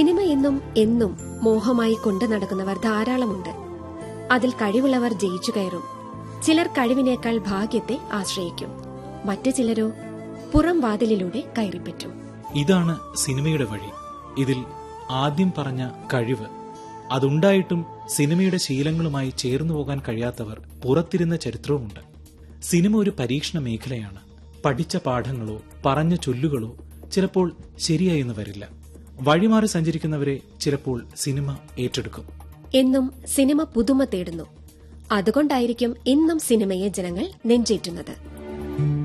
cinema എന്നും എന്നും മോഹമായി കൊണ്ടു നടക്കുന്നവർ ധാരാളമുണ്ട് അതിൽ കഴിവുള്ളവർ ജയിച്ചു കയറും ചിലർ കഴിവിനേക്കാൾ ഭാഗ്യത്തെ ആശ്രയിക്കും മറ്റു ചിലരോ പുറം വാതിലിലൂടെ കയറിപ്പറ്റും ഇതാണ് സിനിമയുടെ വഴി ഇതിൽ ആദ്യം പറഞ്ഞ കഴിവ് അതുണ്ടായിട്ടും സിനിമയുടെ ശീലങ്ങളുമായി ചേർന്നു പോകാൻ കഴിയാത്തവർ പുറത്തിരുന്ന ചരിത്രവുമുണ്ട് സിനിമ ഒരു പരീക്ഷണ മേഖലയാണ് പഠിച്ച പാഠങ്ങളോ പറഞ്ഞ ചൊല്ലുകളോ ചിലപ്പോൾ ശരിയായെന്ന് വരില്ല വഴിമാറി സഞ്ചരിക്കുന്നവരെ ചിലപ്പോൾ സിനിമ ഏറ്റെടുക്കും എന്നും സിനിമ പുതുമ തേടുന്നു അതുകൊണ്ടായിരിക്കും ഇന്നും സിനിമയെ ജനങ്ങൾ നെഞ്ചേറ്റുന്നത്